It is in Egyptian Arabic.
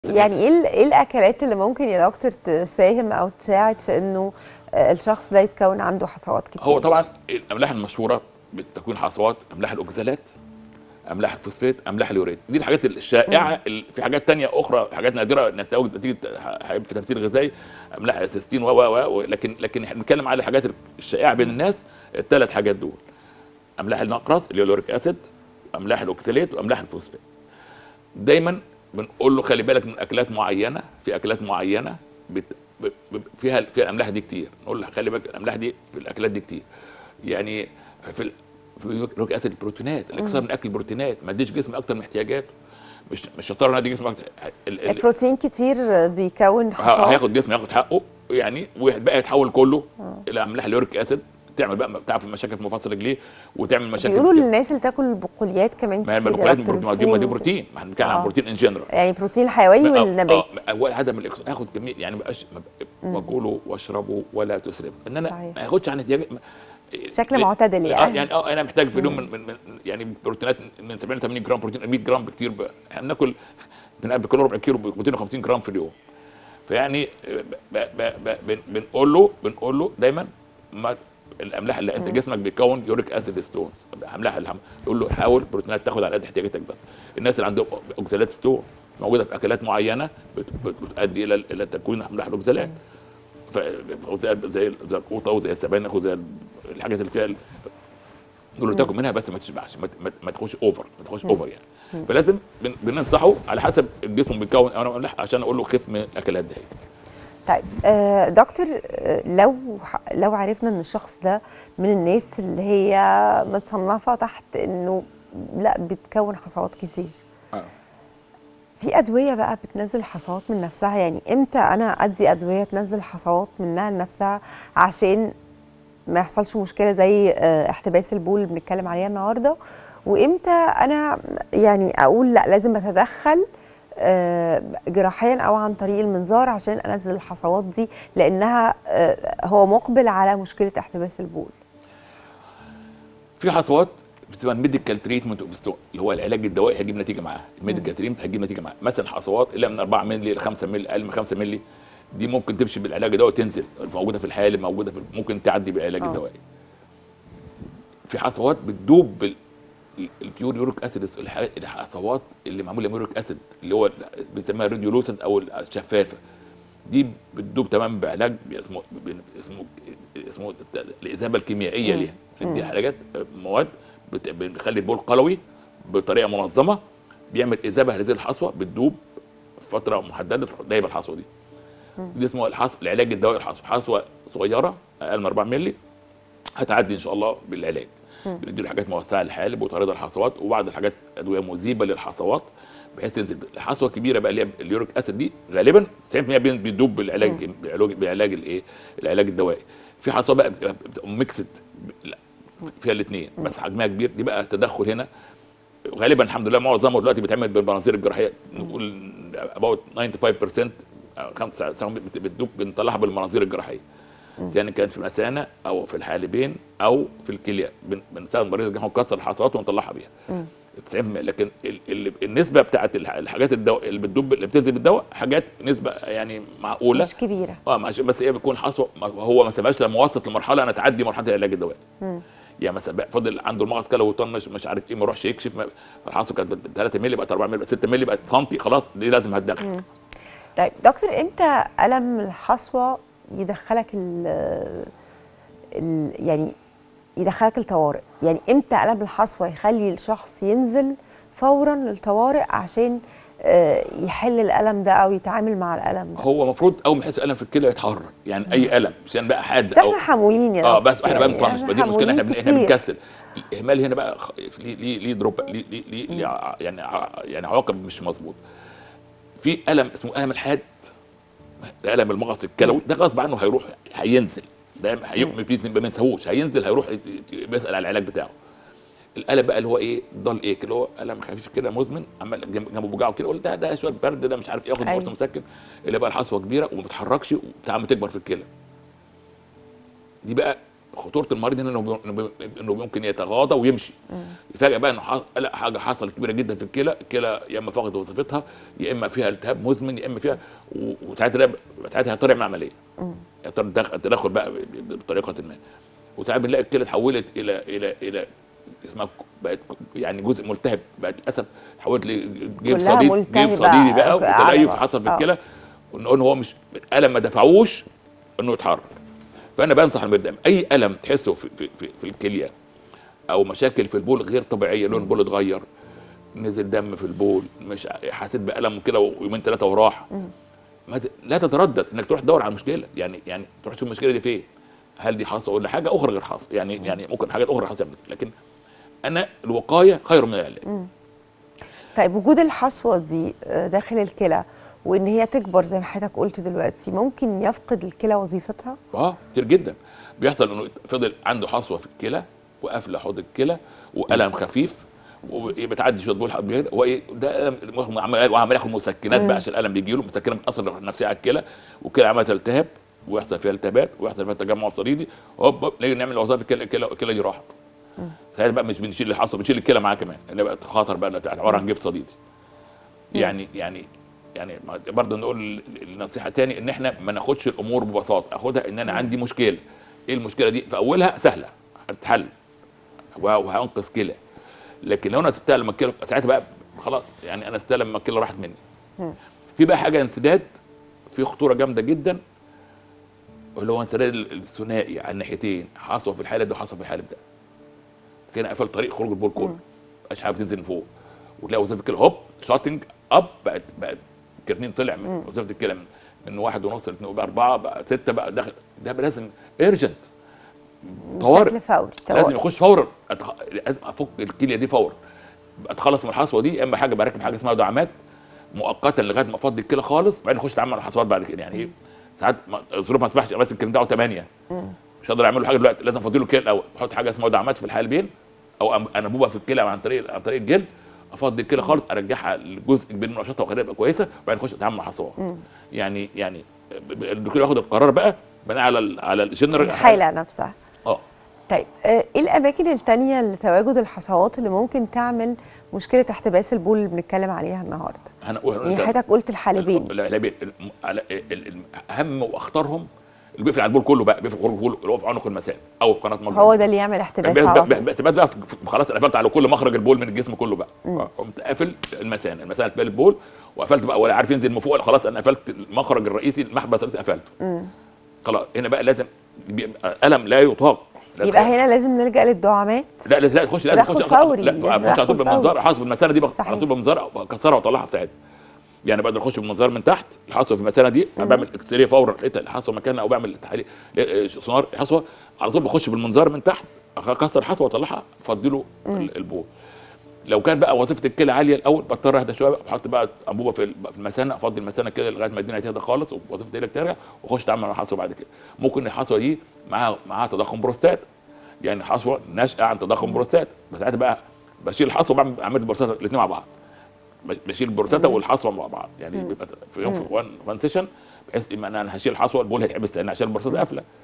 يعني ايه ال- ايه الاكلات اللي ممكن يا دكتور تساهم او تساعد في انه آه، الشخص ده يتكون عنده حصوات كتير هو طبعا الاملاح المشهوره بتكون حصوات املاح الاوكزالات املاح الفوسفات املاح اليوريت دي الحاجات الشائعه ال- في حاجات تانية اخرى حاجات نادره نتائج نتيجه ح- في تفسير غذائي املاح اسيستين و و و لكن لكن احنا بنتكلم على الحاجات الشائعه بين الناس الثلاث حاجات دول املاح النقرس اللي هو اليوريك اسيد املاح الاوكسالات واملاح الفوسفات دايما بنقول له خلي بالك من اكلات معينه في اكلات معينه بت... ب... ب... فيها فيها الاملاح دي كتير نقول له خلي بالك الاملاح دي في الاكلات دي كتير يعني في ال... في اليوريك اسيد البروتينات الاكثار من اكل البروتينات ما اديش جسم اكتر من احتياجاته مش مش شطاره ان ادي جسم اكتر ال... ال... البروتين كتير بيكون ه- حصوات هياخد جسم ياخد حقه يعني والباقي يتحول كله الى املاح اليوريك اسيد تعمل بقى تعرف مشاكل في مفاصل رجليه وتعمل مشاكل بيقولوا في- للناس اللي تاكل البقوليات كمان ما هي كتير يا البقوليات دكتور، ما دي ما دي الفول. بروتين ما احنا بنتكلم آه. عن بروتين ان جنرال يعني البروتين الحيواني آه، والنباتي آه، هو عدم الاكسجين اخد كميه يعني ما بقاش ما بق- وكلوا واشربوا ولا تسرفوا ان انا صحيح. ما اخدش عن احتياجي ما- بشكل ليه؟ معتدل آه، يعني. يعني اه انا محتاج في اليوم من, من, من يعني بروتينات من 70 ل 80 جرام بروتين 100 جرام بكتير ب- احنا بناكل بناكل كل ربع كيلو ب 250 جرام في اليوم فيعني ب ب ب ب بن- بنقول له بنقول له دايما ما الاملاح اللي انت جسمك بيكون يوريك اسيد ستونز املاح الحم يقول له حاول بروتينات تاخد على قد احتياجاتك بس الناس اللي عندهم اوكسالات ستون موجوده في اكلات معينه بت- بت- بتؤدي الى الى تكوين املاح الاوكسالات ف- زي زي زي القوطه وزي السبانخ وزي الحاجات اللي فيها ال- نقول له تاكل منها بس ما تشبعش ما, ما, ما تخش اوفر ما تخش اوفر يعني فلازم بن- بننصحه على حسب الجسم بيكون انا أقول لك عشان اقول له خف من الاكلات دي طيب آه دكتور آه لو ح- لو عرفنا ان الشخص ده من الناس اللي هي متصنفه تحت انه لا بتكون حصوات كتير آه. في ادويه بقى بتنزل حصوات من نفسها يعني امتى انا ادي ادويه تنزل حصوات منها لنفسها عشان ما يحصلش مشكله زي آه، احتباس البول اللي بنتكلم عليها النهارده وامتى انا يعني اقول لا لازم اتدخل آه، جراحيا او عن طريق المنظار عشان انزل الحصوات دي لانها آه، هو مقبل على مشكله احتباس البول في حصوات بتبقى الميديكال تريتمنت اوف ستون اللي هو العلاج الدوائي هيجيب نتيجه معاها الميديكال تريتمنت هيجيب نتيجه معاها مثلا حصوات اللي من 4 مللي ل 5 مللي اقل من 5 مللي دي ممكن تمشي بالعلاج الدوائي تنزل موجوده في الحالب موجوده في ممكن تعدي بالعلاج آه. الدوائي في حصوات بتدوب بال البيور يوريك اسيد الح- الحصوات اللي معموله من يوريك اسيد اللي هو بنسميها ريديولوسنت او الشفافه دي بتدوب تمام بعلاج اسمه اسمه اسمه الاذابه الكيميائيه ليها دي حاجات مواد بت- بتخلي البول قلوي بطريقه منظمه بيعمل اذابه لهذه الحصوه بتدوب في فتره محدده تروح دايبه الحصوه دي دي اسمه الحصو العلاج الدوائي الحصو حصوه صغيره اقل من 4 مللي هتعدي ان شاء الله بالعلاج بنديله حاجات موسعه للحالب وطارده الحصوات وبعض الحاجات ادويه مذيبه للحصوات بحيث تنزل الحصوه الكبيره بقى اللي هي اليوريك اسيد دي غالبا 90% بين- بيدوب بالعلاج بعلاج بعلاج الايه العلاج الدوائي في حصوه بقى بتبقى بتبقى ميكسد لا، فيها الاثنين بس حجمها كبير دي بقى تدخل هنا غالبا الحمد لله معظمه دلوقتي بيتعمل بالمناظير الجراحيه نقول about 95% أو 95 بت- بتدوب بنطلعها بالمناظير الجراحيه يعني كانت في المثانه او في الحالبين او في الكليه بن- بنستخدم مريض الجراحه ونكسر الحصوات ونطلعها بيها 90% لكن ال ال النسبه بتاعت الح- الحاجات الدواء اللي بتدوب اللي بتنزل بالدواء حاجات نسبه يعني معقوله مش كبيره اه ماشي بس هي بتكون حصوه ما- هو ما سابهاش لما وصلت لمرحله انا تعدي مرحله العلاج الدوائي يعني مثلا بقى فضل عنده المغص كله وطنش مش عارف ايه ما يروحش يكشف ما- الحصوه كانت 3 مللي بقت 4 مللي بقت 6 مللي بقت سنتي خلاص دي لازم هتدخل طيب دكتور امتى الم الحصوه يدخلك ال ال يعني يدخلك الطوارئ يعني امتى الم الحصوه يخلي الشخص ينزل فورا للطوارئ عشان آه، يحل الالم ده او يتعامل مع الالم ده هو المفروض اول ما يحس الم في الكلى يتحرك يعني اي الم عشان بقى حاد بس احنا حمولين يا اه دكتور، بس احنا بقى يعني بنطنش احنا فدي المشكله احنا حمولين بن- احنا كتير. بنكسل الاهمال هنا بقى خ- ليه ليه ليه دروب ليه ليه ليه ليه ع- يعني ع- يعني عواقب مش مظبوط في الم اسمه الم الحاد ده الم المغص الكلوي ده غصب عنه هيروح هينزل ده هي- ما بنساهوش هينزل هيروح ي- ي- بيسال على العلاج بتاعه الالم بقى اللي هو ايه ضل ايه اللي هو الم خفيف كده مزمن عمال جنب- جنبه بوجعه كده يقول ده ده شويه برد ده مش عارف ياخد أيوة. قرص مسكن اللي بقى الحصوه كبيره وما بتتحركش وبتاع ما تكبر في الكلى دي بقى خطوره المريض هنا انه بي- إنه بي- انه ممكن يتغاضى ويمشي يفاجئ بقى انه ح- لا حاجه حصلت كبيره جدا في الكلى الكلى يا اما فقدت وظيفتها يا اما فيها التهاب مزمن يا اما فيها و- وساعتها ده- ساعتها هيضطر يعمل عمليه يضطر يدخل- تدخل بقى ب- ب- بطريقه ما وساعات بنلاقي الكلى اتحولت الى الى الى اسمها ك- بقت ك- يعني جزء ملتهب بقت للاسف تحولت لجيب كلها صديد ملتهبة جيب صديدي بقى على وتليف بعض. حصل في آه. الكلى وان إن هو مش الالم ما دفعوش انه يتحرك فانا بنصح المريض دايما اي الم تحسه في في في, في الكليه او مشاكل في البول غير طبيعيه لون البول اتغير نزل دم في البول مش ع- حسيت بالم كده ويومين ثلاثه وراح ما ت- لا تتردد انك تروح تدور على المشكله يعني يعني تروح تشوف المشكله دي فين هل دي حاصه ولا حاجه اخرى غير حاصه يعني يعني ممكن حاجات اخرى حاصه لكن انا الوقايه خير من العلاج طيب وجود الحصوه دي آه، داخل الكلى وان هي تكبر زي ما حضرتك قلت دلوقتي ممكن يفقد الكلى وظيفتها اه كتير جدا بيحصل انه فضل عنده حصوه في الكلى وقافله حوض الكلى والم خفيف وبتعدي شويه بول حب- هو ايه ده الم عمال وعمال ياخد مسكنات بقى عشان الالم بيجي له مسكنات بتاثر نفسيا على الكلى والكلى عماله تلتهب ويحصل فيها التهابات ويحصل فيها تجمع صليبي هوب هوب نيجي نعمل وظائف الكلى الكلى الكلى دي راحت ساعتها بقى مش بنشيل الحصوه بنشيل الكلى معاه كمان اللي بقت خطر بقى اللي عباره عن جيب صديدي يعني يعني يعني ما- برضه نقول النصيحه تاني ان احنا ما ناخدش الامور ببساطه اخدها ان انا عندي مشكله ايه المشكله دي في اولها سهله هتتحل وهنقذ كلى لكن لو انا سبتها لما الكلى ساعتها بقى خلاص يعني انا سبتها لما الكلى راحت مني في بقى حاجه انسداد في خطوره جامده جدا اللي هو انسداد الثنائي على الناحيتين حصوه في الحالب ده وحصوه في الحالب ده كان قفل طريق خروج البول كله مبقاش حاجه بتنزل من فوق وتلاقي وظيفه الكلى هوب شاتنج اب بقت بقت كرنين طلع من وظيفه الكلى من, من واحد ونص لاثنين بقى اربعه بقى سته بقى داخل ده بقى لازم ايرجنت طوارئ بشكل فوري لازم طوارئ. يخش فورا أتخ... لازم افك الكليه دي فورا اتخلص من الحصوه دي يا اما حاجه بركب حاجه اسمها دعامات مؤقتا لغايه ما افضي الكلى خالص وبعدين اخش اتعامل مع الحصوات بعد كده يعني ايه ساعات ما- الظروف ما تسمحش بس الكلى بتاعه 8 مش هقدر اعمل له حاجه دلوقتي لازم افضي له الكلى الاول بحط حاجه اسمها دعامات في الحالبين او أم- انبوبه في الكلى عن طريق عن طريق الجلد افضي الكلى خالص ارجعها لجزء كبير من نشاطها وخليها تبقى كويسه وبعدين اخش اتعامل مع الحصوات يعني يعني ب- ب- الدكتور ياخد القرار بقى بناء على ال على الجنرال الحاله نفسها اه طيب آه، ايه الاماكن التانية لتواجد الحصوات اللي ممكن تعمل مشكله احتباس البول اللي بنتكلم عليها النهارده هنقول يعني حضرتك قلت الحالبين العلاجين الم- على- ال- ال- اهم واخطرهم اللي بيقفل على البول كله بقى بيقفل خروج البول اللي هو في عنق المسام او في قناه مجرى هو ده اللي يعمل احتباس على طول. اعتماد بقى في- في- خلاص انا قفلت على كل مخرج البول من الجسم كله بقى قمت قافل المثانه المثانه تبقى البول وقفلت بقى ولا عارف ينزل من فوق ولا خلاص انا قفلت المخرج الرئيسي المحبس الرئيسي قفلته خلاص هنا بقى لازم بيبقى الم لا يطاق لازم يبقى هنا لازم نلجا للدعامات لا لا لا تخش لازم تدخل تخش فوري، لا لازم تخش على طول تدخل بالمنظار فوري. حاسب المثانه دي بخ- مستحيل. على طول بالمنظار اكسرها واطلعها في ساعتها يعني بقدر اخش بالمنظار من تحت الحصوه في المثانه دي أنا بعمل اكسريه فورا لقيت الحصوه مكانها او بعمل تحليل إيه، سونار حصوه على طول بخش بالمنظار من تحت اكسر الحصوه واطلعها افضي له ال- البول لو كان بقى وظيفه الكلى عاليه الاول بضطر اهدى شويه بقى بحط بقى انبوبه في ال- في المثانه افضي المثانه كده لغايه ما الدنيا تهدى خالص ووظيفه الكلى ترجع واخش اتعامل مع الحصوه بعد كده ممكن الحصوه دي معاها معاها تضخم بروستات يعني حصوه ناشئه عن تضخم بروستات ساعتها بقى بشيل الحصوه وبعمل اعمل البروستاتا الاثنين مع بعض بش- بشيل البروستاتا والحصوه مع بعض يعني بيبقى في يوم في وان وان سيشن بحيث ان انا هشيل الحصوه البول هيتحبس لان عشان البروستاتا قافله